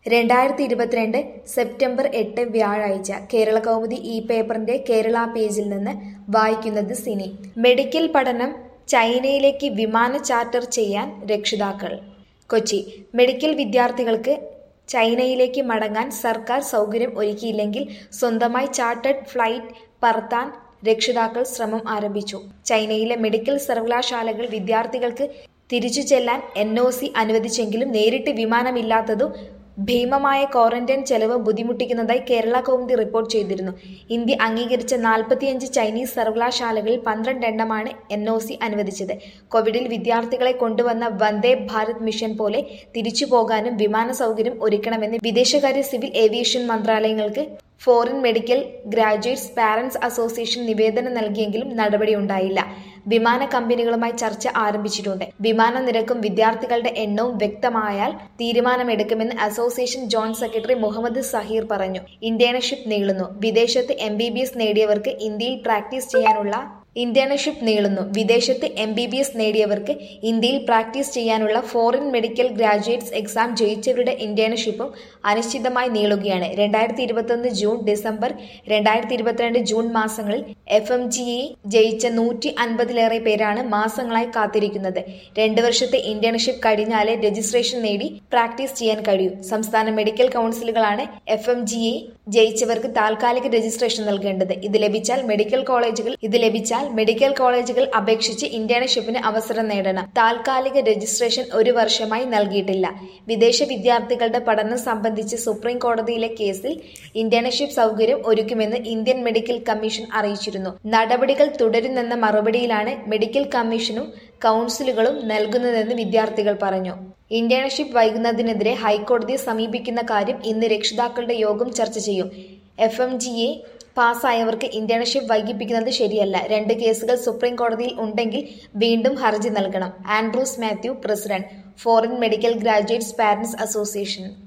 രണ്ടായിരത്തി ഇരുപത്തിരണ്ട് സെപ്റ്റംബർ എട്ട് വ്യാഴാഴ്ച കേരള കൗമുദി ഈ പേപ്പറിന്റെ കേരള പേജിൽ നിന്ന് വായിക്കുന്നത് സിനി മെഡിക്കൽ പഠനം ചൈനയിലേക്ക് വിമാന ചാർട്ടർ ചെയ്യാൻ രക്ഷിതാക്കൾ കൊച്ചി മെഡിക്കൽ വിദ്യാർത്ഥികൾക്ക് ചൈനയിലേക്ക് മടങ്ങാൻ സർക്കാർ സൗകര്യം ഒരുക്കിയില്ലെങ്കിൽ സ്വന്തമായി ചാർട്ടേഡ് ഫ്ലൈറ്റ് പറത്താൻ രക്ഷിതാക്കൾ ശ്രമം ആരംഭിച്ചു ചൈനയിലെ മെഡിക്കൽ സർവകലാശാലകൾ വിദ്യാർത്ഥികൾക്ക് തിരിച്ചു ചെല്ലാൻ എൻ ഒ സി അനുവദിച്ചെങ്കിലും നേരിട്ട് വിമാനമില്ലാത്തതും ഭീമമായ ക്വാറന്റൈൻ ചെലവ് ബുദ്ധിമുട്ടിക്കുന്നതായി കേരള കൗമുദി റിപ്പോർട്ട് ചെയ്തിരുന്നു ഇന്ത്യ അംഗീകരിച്ച നാൽപ്പത്തിയഞ്ച് ചൈനീസ് സർവകലാശാലകളിൽ പന്ത്രണ്ടെണ്ണമാണ് എൻ ഒ സി അനുവദിച്ചത് കോവിഡിൽ വിദ്യാർത്ഥികളെ കൊണ്ടുവന്ന വന്ദേ ഭാരത് മിഷൻ പോലെ തിരിച്ചു പോകാനും വിമാന സൗകര്യം ഒരുക്കണമെന്ന് വിദേശകാര്യ സിവിൽ ഏവിയേഷൻ മന്ത്രാലയങ്ങൾക്ക് foreign medical graduates parents association നിവേദനം നൽകിയെങ്കിലും നടപടിയുണ്ടായില്ല വിമാന കമ്പനികളുമായി ചർച്ച ആരംഭിച്ചിട്ടുണ്ട് വിമാന നിരക്കും വിദ്യാർത്ഥികളുടെ എണ്ണവും വ്യക്തമായാൽ തീരുമാനമെടുക്കുമെന്ന് association joint secretary Muhammad Zaheer പറഞ്ഞു ഇന്റേൺഷിപ്പ് നീളുന്നു വിദേശത്ത് എം നേടിയവർക്ക് ഇന്ത്യയിൽ പ്രാക്ടീസ് ചെയ്യാനുള്ള ഇന്റേൺഷിപ്പ് നീളുന്നു വിദേശത്ത് എം ബി ബി എസ് നേടിയവർക്ക് ഇന്ത്യയിൽ പ്രാക്ടീസ് ചെയ്യാനുള്ള ഫോറിൻ മെഡിക്കൽ ഗ്രാജുവേറ്റ്സ് എക്സാം ജയിച്ചവരുടെ ഇന്റേൺഷിപ്പും അനിശ്ചിതമായി നീളുകയാണ് രണ്ടായിരത്തി ഇരുപത്തൊന്ന് ജൂൺ ഡിസംബർ രണ്ടായിരത്തി ഇരുപത്തിരണ്ട് ജൂൺ മാസങ്ങളിൽ എഫ് എം ജി എ ജയിച്ച നൂറ്റി അൻപതിലേറെ പേരാണ് മാസങ്ങളായി കാത്തിരിക്കുന്നത് രണ്ടു വർഷത്തെ ഇന്റേൺഷിപ്പ് കഴിഞ്ഞാലേ രജിസ്ട്രേഷൻ നേടി പ്രാക്ടീസ് ചെയ്യാൻ കഴിയൂ സംസ്ഥാന മെഡിക്കൽ കൗൺസിലുകളാണ് എഫ് എം ജി എ ജയിച്ചവർക്ക് താൽക്കാലിക രജിസ്ട്രേഷൻ നൽകേണ്ടത് ഇത് ലഭിച്ചാൽ മെഡിക്കൽ കോളേജുകൾ ഇത് ലഭിച്ചാൽ മെഡിക്കൽ കോളേജുകൾ അപേക്ഷിച്ച് ഇന്റേൺഷിപ്പിന് അവസരം നേടണം താൽക്കാലിക രജിസ്ട്രേഷൻ ഒരു വർഷമായി നൽകിയിട്ടില്ല വിദേശ വിദ്യാർത്ഥികളുടെ പഠനം സംബന്ധിച്ച് സുപ്രീം കോടതിയിലെ കേസിൽ ഇന്റേൺഷിപ്പ് സൗകര്യം ഒരുക്കുമെന്ന് ഇന്ത്യൻ മെഡിക്കൽ കമ്മീഷൻ അറിയിച്ചിരുന്നു നടപടികൾ തുടരുന്നെന്ന മറുപടിയിലാണ് മെഡിക്കൽ കമ്മീഷനും കൗൺസിലുകളും നൽകുന്നതെന്ന് വിദ്യാർത്ഥികൾ പറഞ്ഞു ഇന്റേൺഷിപ്പ് വൈകുന്നതിനെതിരെ ഹൈക്കോടതിയെ സമീപിക്കുന്ന കാര്യം ഇന്ന് രക്ഷിതാക്കളുടെ യോഗം ചർച്ച ചെയ്യും എഫ് എം ജി എ പാസ്സായവർക്ക് ഇന്റേൺഷിപ്പ് വൈകിപ്പിക്കുന്നത് ശരിയല്ല രണ്ട് കേസുകൾ സുപ്രീം കോടതിയിൽ ഉണ്ടെങ്കിൽ വീണ്ടും ഹർജി നൽകണം Andrews Mathew president foreign medical graduates parents association